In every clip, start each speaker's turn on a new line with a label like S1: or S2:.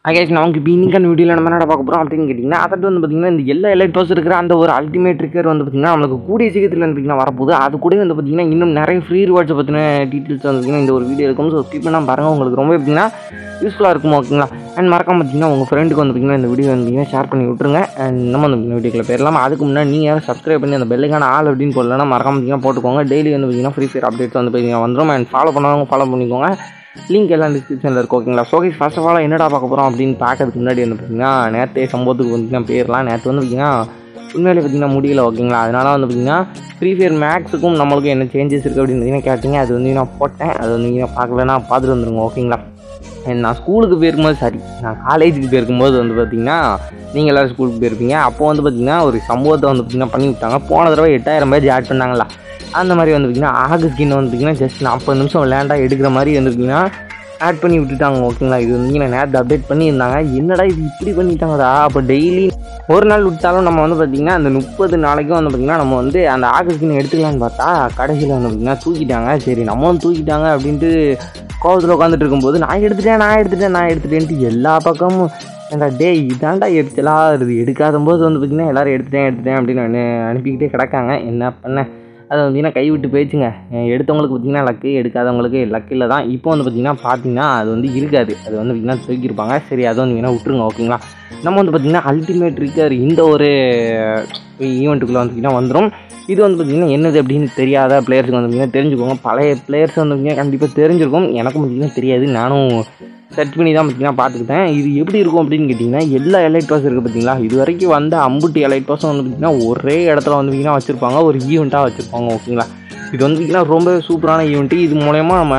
S1: அகேஷ் நமக்கு இப்போ இன்னைக்கான வீடியோவில் நம்ம என்ன பார்க்க போகிறோம் அப்படின்னு கேட்டிங்கன்னா அதட்டு வந்து பார்த்திங்கன்னா இந்த எல்லா எலைட் பாஸ் இருக்கிற அந்த ஒரு அல்டிமேட் ட்ரிக்கர் வந்து பார்த்திங்கன்னா நம்மளுக்கு கூடிய சீக்கிரத்தில் வந்து பார்த்திங்கன்னா வரப்போகுது அது கூட வந்து பார்த்திங்கன்னா இன்னும் நிறைய ஃப்ரீ ரிவார்ட்ஸை பற்றின டீட்டெயில்ஸ் வந்து பார்த்திங்கன்னா இந்த ஒரு வீடியோ இருக்கும் ஸோ ஸ்கிப் பண்ணால் பாருங்கள் உங்களுக்கு ரொம்ப பார்த்திங்கன்னா யூஸ்ஃபுல்லாக இருக்கும் ஓகேங்களா அண்ட் மறக்காம பார்த்தீங்கன்னா உங்கள் ஃப்ரெண்டுக்கு வந்து பார்த்திங்கன்னா இந்த வீடியோ வந்து ஷேர் பண்ணி விட்ருங்க அண்ட் நம்ம வந்து வீடியோக்குள்ள போயிடலாம் அதுக்கு முன்னாடி நீங்கள் யாரும் சப்ஸ்கிரைப் பண்ணி அந்த பெல்லுக்கான ஆள் அப்படின்னு போடலன்னா மறக்காம பார்த்தீங்கன்னா போட்டுக்கோங்க டெய்லி வந்து பார்த்திங்கன்னா ஃப்ரீ ஃபயர் அப்டேட்ஸ் வந்து பார்த்தீங்கன்னா வந்துடும் அண்ட் ஃபாலோ பண்ணாதவங்க ஃபாலோ பண்ணிக்கோங்க லிங்க் எல்லாம் டிஸ்கிரிப்ஷனில் இருக்கும் ஓகேங்களா ஸோ ஃபர்ஸ்ட் ஆஃப் ஆல் என்னடா பார்க்க போகிறோம் அப்படின்னு பார்க்கறதுக்கு முன்னாடி வந்து பார்த்தீங்கன்னா நேற்றே சம்பவத்துக்கு பார்த்தீங்கன்னா போயிடலாம் நேற்று வந்து பார்த்தீங்கன்னா உண்மையிலே பார்த்தீங்கன்னா முடியல ஓகேங்களா அதனால வந்து பார்த்தீங்கன்னா ஃப்ரீ ஃபயர் மேக்ஸுக்கும் நம்மளுக்கும் என்ன சேஞ்சஸ் இருக்குது அப்படின்னு பார்த்தீங்கன்னா கேட்டீங்க அது வந்து நான் போட்டேன் அது வந்து நீங்கள் பார்க்கலன்னா பார்த்துட்டு வந்துருங்க ஓகேங்களா And நான் ஸ்கூலுக்கு போயிருக்கும்போது சாரி நான் காலேஜுக்கு போயிருக்கும்போது வந்து பார்த்தீங்கன்னா நீங்கள் எல்லோரும் ஸ்கூலுக்கு போயிருப்பீங்க அப்போ வந்து பார்த்தீங்கன்னா ஒரு சம்பவத்தை வந்து பார்த்தீங்கன்னா பண்ணி விட்டாங்க போன தடவை எட்டாயிரம் பேஜ் ஆட் பண்ணாங்களா அந்த மாதிரி வந்து பார்த்தீங்கன்னா ஆகஸ்ட் ஸ்கின் வந்து பார்த்தீங்கன்னா ஜஸ்ட் நாற்பது நிமிஷம் விளையாண்டா எடுக்கிற மாதிரி வந்து பார்த்தீங்கன்னா ஆட் பண்ணி விட்டுட்டாங்க ஓகேங்களா இது வந்து நான் நேரத்தை அப்டேட் பண்ணியிருந்தாங்க என்னடா இது இப்படி பண்ணிட்டாங்கடா அப்போ டெய்லி ஒரு நாள் விட்டாலும் நம்ம வந்து பார்த்திங்கன்னா அந்த முப்பது நாளைக்கும் வந்து பார்த்திங்கன்னா நம்ம வந்து அந்த ஆகஸ்டின் எடுத்துக்கலான்னு பார்த்தா கடைசியில் வந்து பார்த்திங்கன்னா தூக்கிட்டாங்க சரி நம்மளும் தூக்கிட்டாங்க அப்படின்ட்டு கோவத்தில் உட்காந்துட்டு இருக்கும்போது நான் எடுத்துட்டேன் நான் எடுத்துட்டேன் நான் எடுத்துட்டேன்ட்டு எல்லா பக்கமும் ஏன்டா டேய் இதாண்டா எரிச்சலா இது எடுக்காத போது வந்து பார்த்திங்கன்னா எல்லோரும் எடுத்துட்டேன் எடுத்துட்டேன் அப்படின்னு நான் அனுப்பிக்கிட்டே கிடக்காங்க என்ன பண்ண அதை பார்த்தீங்கன்னா கைவிட்டு போயிடுச்சுங்க எடுத்தவங்களுக்கு பார்த்தீங்கன்னா லக்கு எடுக்காதவங்களுக்கு லக்கு இல்லை தான் இப்போ வந்து பார்த்தீங்கன்னா பார்த்தீங்கன்னா அது வந்து இருக்காது அது வந்து பார்த்தீங்கன்னா தூக்கியிருப்பாங்க சரி அதை வந்து வேணால் விட்டுருங்க ஓகேங்களா நம்ம வந்து பார்த்திங்கன்னா அல்டிமேட் ரிக்கர் இந்த ஒரு ஈவெண்ட்டுக்குள்ளே வந்து பார்த்திங்கன்னா வந்துடும் இது வந்து பார்த்திங்கன்னா என்னது அப்படின்னு தெரியாத பிளேயர்ஸுக்கு வந்து பார்த்திங்கன்னா தெரிஞ்சுக்கோங்க பழைய பிளேயர்ஸ் வந்து பார்த்திங்கன்னா கண்டிப்பாக தெரிஞ்சிருக்கும் எனக்கும் பார்த்திங்கன்னா தெரியாது நானும் சர்ச் பண்ணி தான் பார்த்திங்கன்னா பார்த்துக்கிட்டேன் இது எப்படி இருக்கும் அப்படின்னு கேட்டிங்கன்னா எல்லா எலைட் பாஸ் இருக்குது பார்த்தீங்களா இது வரைக்கும் வந்த அம்புட்டு எலைட் பாஸும் வந்து பார்த்திங்கன்னா ஒரே இடத்துல வந்து பார்த்திங்கன்னா வச்சுருப்பாங்க ஒரு ஈவெண்ட்டாக வச்சுருப்பாங்க ஓகேங்களா இது வந்து பார்த்திங்கன்னா ரொம்ப சூப்பரான ஈவெண்ட்டு இது மூலயமா நம்ம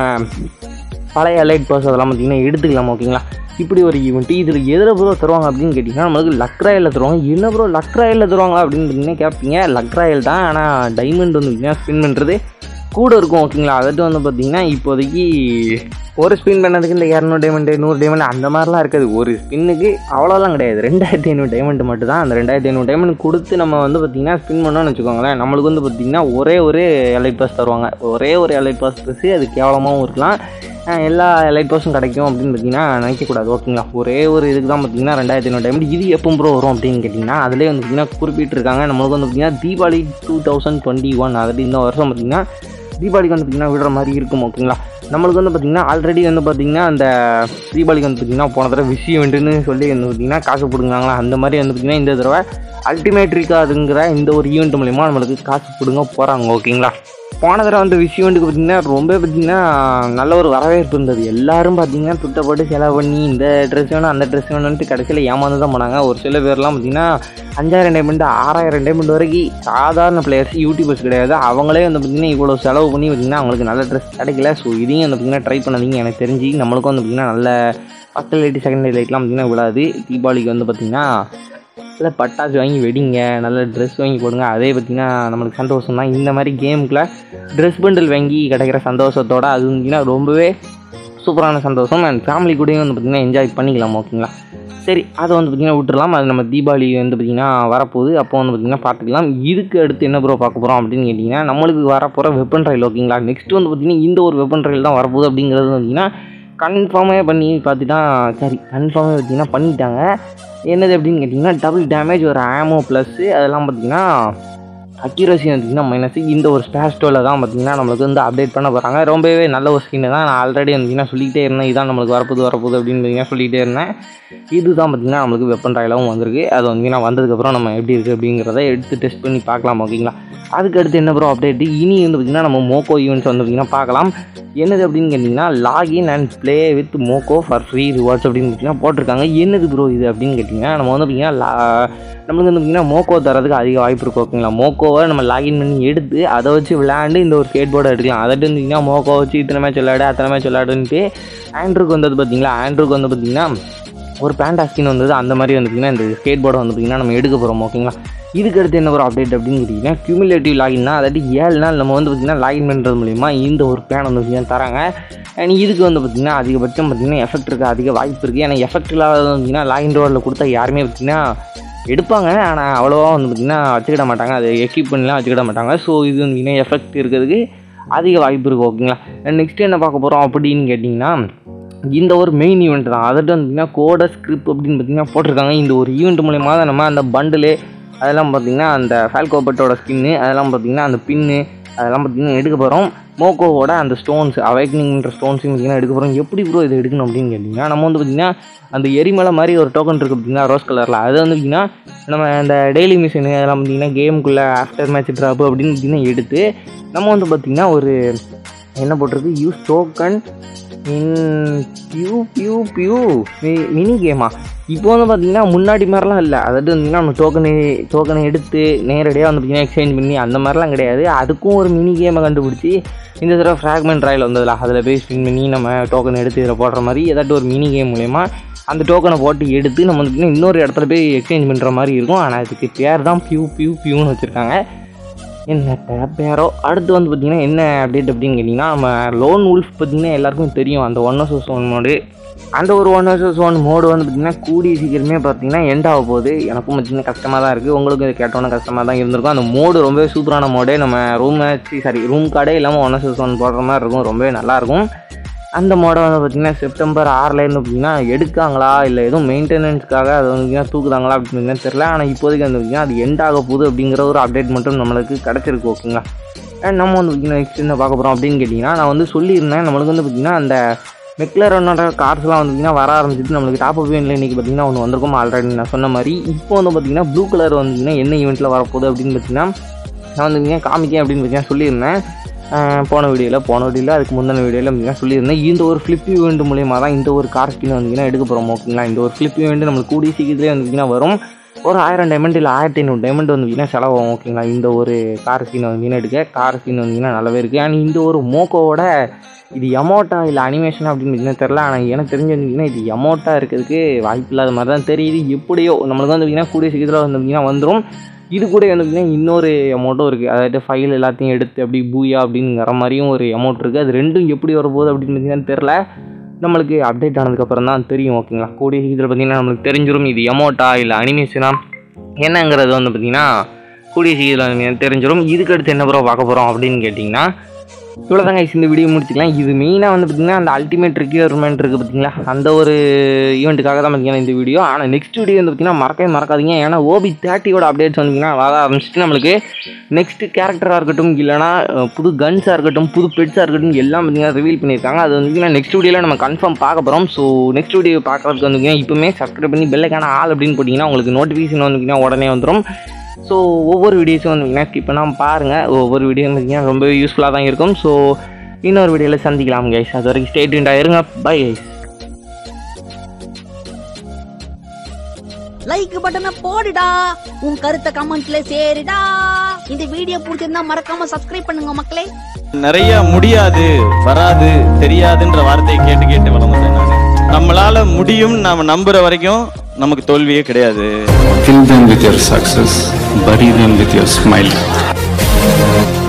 S1: பழைய எலைட் பாஸ் அதெல்லாம் பார்த்திங்கன்னா எடுத்துக்கலாம் ஓகேங்களா இப்படி ஒரு ஈவெண்ட்டு இதில் எதில் ப்ரோ தருவாங்க அப்படின்னு கேட்டிங்கன்னா நம்மளுக்கு லக்ராயில் தருவாங்க என்ன ப்ரோ லக்ராயில் தருவாங்க அப்படின்னு பார்த்தீங்கன்னா கேட்பீங்க லக்ராயில் தான் ஆனால் டைமண்ட் வந்து பார்த்திங்கன்னா ஸ்பின் பண்ணுறது கூட இருக்கும் ஓகேங்களா அதாட்டு வந்து பார்த்தீங்கன்னா இப்போதைக்கு ஒரு ஸ்பின் பண்ணதுக்கு இந்த இரநூறு டைமண்டு நூறு டைமண்ட் அந்த மாதிரிலாம் இருக்காது ஒரு ஸ்பின்னுக்கு அவ்வளோலாம் கிடையாது ரெண்டாயிரத்தி ஐநூறு டைமண்ட் மட்டும் தான் அந்த ரெண்டாயிரத்தி ஐநூறு டைமண்ட் கொடுத்து நம்ம வந்து பார்த்திங்கன்னா ஸ்பின் பண்ணோம்னு வச்சுக்கோங்களேன் நம்மளுக்கு வந்து பார்த்திங்கன்னா ஒரே ஒரு எலைட் பாஸ் தருவாங்க ஒரே ஒரு எலைட் பாஸ் ப்ளஸ் அது கேவலமாகவும் இருக்கலாம் எல்லா லைட் பாஸும் கிடைக்கும் அப்படின்னு பார்த்தீங்கன்னா நினைக்கக்கூடாது ஓகேங்களா ஒரே ஒரு இதுக்கு தான் பார்த்தீங்கன்னா ரெண்டாயிரத்தி ஐநூறு டைம் இது எப்போ ப்ரோ வரும் அப்படின்னு கேட்டிங்கன்னா அதிலே வந்து பார்த்தீங்கன்னா குறிப்பிட்டிருக்காங்க நம்மளுக்கு வந்து பார்த்தீங்கன்னா Deepavali two thousand twenty one அதாவது இந்த வருஷம் பார்த்தீங்கன்னா தீபாவளிக்கு வந்து பார்த்திங்கன்னா விடுற மாதிரி இருக்கும் ஓகேங்களா நம்மளுக்கு வந்து பார்த்திங்கன்னா ஆல்ரெடி வந்து பார்த்திங்கன்னா அந்த தீபாவளிக்கு வந்து பார்த்திங்கன்னா போன தடவை விஷயம்ட்டுன்னு சொல்லி வந்து பார்த்திங்கன்னா காசு பிடுங்காங்களா அந்த மாதிரி வந்து பார்த்திங்கன்னா இந்த தடவை அல்டிமேட் ரிகார்டுங்கிற இந்த ஒரு ஈவெண்ட் மூலிமா நம்மளுக்கு காசு பிடுங்க போகிறாங்க ஓகேங்களா போன தடவை வந்து விஷயம்ட்டுக்கு பார்த்திங்கன்னா ரொம்ப பார்த்திங்கன்னா நல்ல ஒரு வரவேற்பு இருந்தது எல்லாரும் பார்த்திங்கன்னா துட்டப்பட்டு செலவு பண்ணி இந்த ட்ரெஸ் வேணும் அந்த ட்ரெஸ் வேணும்ட்டு கடைசியில் ஏமாந்து தான் போனாங்க ஒரு சில பேர்லாம் பார்த்திங்கன்னா அஞ்சாயிரம் டைமண்ட் ஆறாயிரம் டைமண்ட் வரைக்கும் சாதாரண பிளேயர்ஸ் யூடியூபர்ஸ் கிடையாது அவங்களே வந்து பார்த்திங்கன்னா இவ்வளோ செலவு பண்ணி பார்த்திங்கன்னா அவங்களுக்கு நல்ல ட்ரெஸ் கிடைக்கல ஸோ இதையும் வந்து பார்த்திங்கன்னா ட்ரை பண்ணாதீங்க எனக்கு தெரிஞ்சு நம்மளுக்கும் வந்து பார்த்திங்கன்னா நல்ல ஃபஸ்ட் லைட்டு செகண்ட் லைட்லாம் பார்த்திங்கன்னா விடாது தீபாவளிக்கு வந்து பார்த்திங்கன்னா நல்ல பட்டாசு வாங்கி வெடிங்க நல்ல ட்ரெஸ் வாங்கி போடுங்க அதே பார்த்திங்கன்னா நம்மளுக்கு சந்தோஷம் தான் இந்த மாதிரி கேமுக்குள்ள ட்ரெஸ் பண்டில் வாங்கி கிடைக்கிற சந்தோஷத்தோட அது பார்த்திங்கன்னா ரொம்பவே சூப்பரான சந்தோஷம் அண்ட் ஃபேமிலி கூடயும் வந்து பார்த்திங்கன்னா என்ஜாய் பண்ணிக்கலாம் ஓகேங்களா சரி அதை வந்து பார்த்திங்கன்னா விட்டுறலாம் அது நம்ம தீபாவளி வந்து பார்த்திங்கன்னா வரப்போகுது அப்போ வந்து பார்த்திங்கன்னா பார்த்துக்கலாம் இதுக்கு அடுத்து என்ன ப்ரோ பார்க்க போகிறோம் அப்படின்னு கேட்டிங்கன்னா நம்மளுக்கு வரப்போகிற வெப்பன் ரயில் ஓகேங்களா நெக்ஸ்ட் வந்து பார்த்திங்கன்னா இந்த ஒரு வெப்பன் ரயில் தான் வரப்போகுது அப்படிங்கிறது பார்த்திங்கன்னா கன்ஃபார்மே பண்ணி பார்த்துட்டா சரி கன்ஃபார்மே பார்த்திங்கன்னா பண்ணிட்டாங்க என்னது அப்படின்னு கேட்டிங்கன்னா டபுள் டேமேஜ் ஒரு ஆமோ ப்ளஸ்ஸு அதெல்லாம் பார்த்திங்கன்னா அக்யூரசி பார்த்திங்கன்னா மைனஸ் இந்த ஒரு ஸ்பேஸ்டோவில் தான் பார்த்திங்கன்னா நம்மளுக்கு வந்து அப்டேட் பண்ண போகிறாங்க ரொம்பவே நல்ல ஒரு ஸ்கின்னு தான் நான் ஆல்ரெடி வந்துங்கன்னா சொல்லிக்கிட்டே இருந்தேன் இதான் நம்மளுக்கு வரப்போது வரப்போகுது அப்படின்னு பார்த்தீங்கன்னா சொல்லிகிட்டே இருந்தேன் இது தான் பார்த்திங்கன்னா நம்மளுக்கு வெப்பன் ராயலாகவும் வந்திருக்கு அது வந்துங்கன்னா வந்ததுக்கப்புறம் நம்ம எப்படி இருக்குது அப்படிங்கிறத எடுத்து டெஸ்ட் பண்ணி பார்க்கலாம் ஓகேங்களா அதுக்கு அடுத்து என்ன ப்ரோ அப்டேட் இனி வந்து பார்த்திங்கன்னா நம்ம மோக்கோ ஈவெண்ட்ஸ் வந்து பார்த்திங்கன்னா பார்க்கலாம் என்னது அப்படின்னு கேட்டிங்கன்னா login and play with Moco for free rewards அப்படின்னு பார்த்தீங்கன்னா போட்டிருக்காங்க என்னது ப்ரோ இது அப்படின்னு கேட்டிங்கன்னா நம்ம வந்து பார்த்திங்கன்னா லா நம்மளுக்கு வந்து பார்த்திங்கன்னா மோக்கோ தரதுக்கு அதிக வாய்ப்பு இருக்கும் ஓகேங்களா மோக்கோவை நம்ம லாகின் பண்ணி எடுத்து அதை வச்சு விளையாண்டு இந்த ஒரு ஸ்கேட் போர்டை எடுக்கலாம் அதை இருந்தீங்கன்னா மோக்கோ வச்சு இத்தனை மேட்ச் விளையாடு அத்தனை மேட்ச் விளையாடுன்ட்டு ஆண்ட்ருக்கு வந்தது பார்த்தீங்களா ஆண்ட்ருக்கு வந்து பார்த்திங்கன்னா ஒரு பேண்டா ஸ்கின் வந்தது அந்த மாதிரி வந்து பார்த்திங்கன்னா இந்த ஸ்கேட் போர்டை வந்து பார்த்திங்கன்னா நம்ம எடுக்க போகிறோம் ஓகேங்களா இதுக்கு அடுத்து என்ன ஒரு அப்டேட் அப்படின்னு கேட்டிங்கன்னா கியூமுலேட்டிவ் லாகின்னா அதாவது ஏழு நாள் நம்ம வந்து பார்த்திங்கன்னா லாகின் பண்ணுறது மூலிமா இந்த ஒரு பிளான் வந்து பார்த்திங்கன்னா தராங்க அண்ட் இதுக்கு வந்து பார்த்திங்கன்னா அதிகபட்சம் பார்த்திங்கன்னா எஃபெக்ட் இருக்க அதிக வாய்ப்பு இருக்குது ஏன்னா எஃபெக்ட் இல்லாத பார்த்திங்கன்னா லாகின் ரோடில் கொடுத்தா யாருமே பார்த்திங்கன்னா எடுப்பாங்க ஆனால் அவ்வளோவா வந்து பார்த்திங்கன்னா வச்சுக்கிட மாட்டாங்க அது எக்யூப்மெண்ட்லாம் வச்சுக்கிட மாட்டாங்க ஸோ இது வந்து பார்த்திங்கன்னா எஃபெக்ட் இருக்கிறதுக்கு அதிக வாய்ப்பு இருக்குது ஓகேங்களா நெக்ஸ்ட் என்ன பார்க்க போகிறோம் அப்படின்னு கேட்டிங்கன்னா இந்த ஒரு மெயின் ஈவெண்ட் தான் அதட்டு வந்து பார்த்தீங்கன்னா கோட ஸ்கிரிப்ட் அப்படின்னு பார்த்தீங்கன்னா போட்டிருக்காங்க இந்த ஒரு ஈவெண்ட் மூலயமா தான் நம்ம அந்த பண்டிலு அதெல்லாம் பார்த்தீங்கன்னா அந்த ஃபால்கோபட்டோட ஸ்கின்னு அதெல்லாம் பார்த்தீங்கன்னா அந்த பின்னு அதெல்லாம் பார்த்தீங்கன்னா எடுக்க போகிறோம் மோக்கோவோட அந்த ஸ்டோன்ஸ் அவைக்னிங்ன்ற ஸ்டோன்ஸையும் பார்த்தீங்கன்னா எடுக்க போகிறோம் எப்படி ப்ரோ இது எடுக்கணும் அப்படின்னு கேட்டிங்கன்னா நம்ம வந்து பார்த்திங்கன்னா அந்த எரிமலை மாதிரி ஒரு டோக்கன் இருக்குது பார்த்தீங்கன்னா ரோஸ் கலரில் அது வந்து பார்த்திங்கன்னா நம்ம அந்த டெய்லி மிஷின் அதெல்லாம் பார்த்தீங்கன்னா கேமுக்குள்ளே ஆஃப்டர் மேட்ச் ட்ராப் அப்படின்னு பார்த்தீங்கன்னா எடுத்து நம்ம வந்து பார்த்திங்கன்னா ஒரு என்ன போட்டிருக்கு use token in few few few mini கேமா இப்போ வந்து பார்த்தீங்கன்னா முன்னாடி மாதிரிலாம் இல்லை அதாவது வந்தீங்கன்னா நம்ம டோக்கனை டோக்கனை எடுத்து நேரடியாக வந்து பார்த்தீங்கன்னா எக்ஸ்சேஞ்ச் பண்ணி அந்த மாதிரிலாம் கிடையாது அதுக்கும் ஒரு மினி கேமை கண்டுபிடிச்சி இந்த தடவை ஃப்ராக்மெண்ட் ராயில் வந்ததில்ல அதில் போய் ஸ்பின் பண்ணி நம்ம டோக்கன் எடுத்து இதில் போடுற மாதிரி ஏதாட்டும் ஒரு மினி கேம் மூலயமா அந்த டோக்கனை போட்டு எடுத்து நம்ம வந்து பார்த்தீங்கன்னா இன்னொரு இடத்துல போய் எக்ஸ்சேஞ்ச் பண்ணுற மாதிரி இருக்கும் ஆனால் அதுக்கு பேர் தான் பியூ பியூ பியூன்னு வச்சுருக்காங்க என்ன பேரோ அடுத்து வந்து பார்த்திங்கன்னா என்ன அப்டேட் அப்படின்னு கேட்டிங்கன்னா நம்ம லோன் உல்ஃப் பார்த்திங்கன்னா எல்லாருக்கும் தெரியும் அந்த ஒன் ஹவர்ஸ் ஒன் மோடு அந்த ஒரு ஒன் ஹவர்ஸ் ஒன் மோடு வந்து பார்த்திங்கன்னா கூடிய சீக்கிரமே பார்த்தீங்கன்னா எண்ட் ஆக போகுது எனக்கும் பார்த்திங்கன்னா கஷ்டமாக தான் இருக்குது உங்களுக்கும் இது கேட்டோன்னே கஷ்டமாக தான் இருந்திருக்கும் அந்த மோடு ரொம்பவே சூப்பரான மோடு நம்ம ரூம் சாரி ரூம் கார்டே இல்லாமல் ஒன் ஹவர்ஸ் ஒன் போடுற மாதிரி இருக்கும் ரொம்பவே நல்லாயிருக்கும் அந்த மோடை வந்து பார்த்திங்கன்னா செப்டம்பர் ஆறுலேருந்து பார்த்திங்கன்னா எடுக்காங்களா இல்லை எதுவும் மெயின்டெனன்ஸ்க்காக அது வந்து பார்த்திங்கன்னா தூக்குதாங்களா அப்படின்னு தெரில ஆனால் இப்போதைக்கு வந்து பார்த்திங்கன்னா அது எண்ட் ஆக போகுது அப்படிங்கிற ஒரு அப்டேட் மட்டும் நம்மளுக்கு கிடச்சிருக்கு ஓகேங்களா அண்ட் நம்ம வந்து பார்த்திங்கன்னா நெக்ஸ்ட் என்ன பார்க்க போகிறோம் அப்படின்னு கேட்டிங்கன்னா நான் வந்து சொல்லியிருந்தேன் நம்மளுக்கு வந்து பார்த்திங்கன்னா அந்த மெக்லரோனோட கார்ஸ்லாம் வந்து பார்த்திங்கன்னா வர ஆரம்பிச்சிட்டு நம்மளுக்கு டாப் அப் ஈவெண்ட்டில் இன்றைக்கி பார்த்திங்கன்னா ஒன்று வந்திருக்கும் ஆல்ரெடி நான் சொன்ன மாதிரி இப்போ வந்து பார்த்திங்கன்னா ப்ளூ கலர் வந்தீங்கன்னா என்ன ஈவெண்ட்டில் வரப்போகுது அப்படின்னு பார்த்திங்கன்னா நான் வந்து பார்த்திங்கன்னா காமிக்கேன் அப்படின்னு பார்த்தீங்கன்னா சொல்லியிருந்தேன் ஆஹ் போன வீடியோவில் போன வீடியோவில் அதுக்கு முந்தின வீடியோவில் பார்த்தீங்கன்னா சொல்லியிருந்தேன் இந்த ஒரு ஃப்ளிப் ஈவெண்ட் மூலியமாக தான் இந்த ஒரு கார் ஸ்கின் வந்தீங்கன்னா எடுக்க போகிறோம் ஓகேங்களா இந்த ஒரு ஃப்ளிப் ஈவெண்ட் நம்மளுக்கு கூடிய சீக்கிரத்துலேயே வந்தீங்கன்னா வரும் ஒரு ஆயிரம் டைமண்ட் இல்லை ஆயிரத்தி ஐநூறு டைமண்ட் வந்தீங்கன்னா செலவாகும் ஓகேங்களா இந்த ஒரு கார் ஸ்கின் வந்தீங்கன்னா எடுக்க கார் ஸ்கின் வந்தீங்கன்னா நல்லாவே இருக்குது அண்ட் இந்த ஒரு மோக்கோவோட இது எமோட்டா இல்லை அனிமேஷன் அப்படின்னு பார்த்தீங்கன்னா தெரில ஆனால் எனக்கு தெரிஞ்சு வந்தீங்கன்னா இது எமோட்டா இருக்கிறதுக்கு வாய்ப்பு இல்லாத மாதிரி தான் தெரியுது எப்படியோ நம்மளுக்கு வந்து பார்த்தீங்கன்னா கூடிய சீக்கிரத்தில் வந்து பார்த்தீங்கன்னா வந்துடும் இது கூட வந்து பார்த்தீங்கன்னா இன்னொரு அமௌண்ட்டும் இருக்குது அதாவது ஃபைல் எல்லாத்தையும் எடுத்து அப்படி பூயா அப்படிங்கிற மாதிரியும் ஒரு அமௌண்ட் இருக்குது அது ரெண்டும் எப்படி வரப்போகுது அப்படின்னு பார்த்தீங்கன்னா தெரில நம்மளுக்கு அப்டேட் ஆனதுக்கப்புறம் தான் தெரியும் ஓகேங்களா கூடிய சீக்கிரத்தில் பார்த்தீங்கன்னா நம்மளுக்கு தெரிஞ்சிடும் இது எமௌண்ட்டா இல்லை அனிமேஷனா என்னங்கிறது வந்து பார்த்தீங்கன்னா கூடிய சீக்கிரத்தில் தெரிஞ்சிடும் இதுக்கு அடுத்து என்ன ப்ரோ பார்க்க போகிறோம் அப்படின்னு கேட்டிங்கன்னா இவ்வளோதாங்க இந்த வீடியோ முடிச்சுக்கலாம் இது மெயினாக வந்து பார்த்திங்கன்னா அந்த அல்டிமேட் ரெக்யூர்மெண்ட் இருக்குது பார்த்தீங்களா அந்த ஒரு ஈவெண்ட்டுக்காக தான் பார்த்தீங்கன்னா இந்த வீடியோ ஆனால் நெக்ஸ்ட் வீடியோ வந்து பார்த்திங்கன்னா மறக்கவே மறக்காதீங்க ஏன்னா ஓபி தேர்ட்டியோட அப்டேட்ஸ் வந்தீங்கன்னா வர ஆரம்பிச்சிட்டு நம்மளுக்கு நெக்ஸ்ட் கேரக்டராக இருக்கட்டும் இல்லைனா அஹ், புது கன்ஸாக இருக்கட்டும் புது பெட்ஸாக இருக்கட்டும் எல்லாம் பார்த்தீங்கன்னா ரிவீல் பண்ணியிருக்காங்க அது வந்து நெக்ஸ்ட் வீடியோவில் நம்ம கன்ஃபார்ம் பார்க்க போகிறோம் ஸோ நெக்ஸ்ட் வீடியோ பார்க்குறதுக்கு வந்து இப்போமே சப்ஸ்கிரைப் பண்ணி பெல்லைக்கான ஆள் அப்படின்னு போட்டிங்கன்னா உங்களுக்கு நோட்டிஃபிகேஷன் வந்தீங்கன்னா உடனே வந்துடும் ஸோ ஒவ்வொரு வீடியோஸும் வந்து ஸ்கிப் பண்ணாமல் பாருங்கள் ஒவ்வொரு வீடியோ பார்த்தீங்கன்னா ரொம்பவே யூஸ்ஃபுல்லாக தான் இருக்கும் ஸோ இன்னொரு வீடியோவில் சந்திக்கலாம் கைஸ் அது வரைக்கும் ஸ்டேட்மெண்ட் இருங்க பை கைஸ்
S2: லைக் பட்டனை போடுடா உன் கருத்தை கமெண்ட்ல சேருடா இந்த வீடியோ பிடிச்சிருந்தா மறக்காம சப்ஸ்கிரைப் பண்ணுங்க மக்களே
S3: நிறைய முடியாது வராது தெரியாதுன்ற வார்த்தையை கேட்டு கேட்டு வளர்ந்துட்டேன் நான் நம்மளால முடியும் நாம நம்புற வரைக்கும் நமக்கு தோல்வியே கிடையாது
S4: Fill them with your success, bury them with your smile.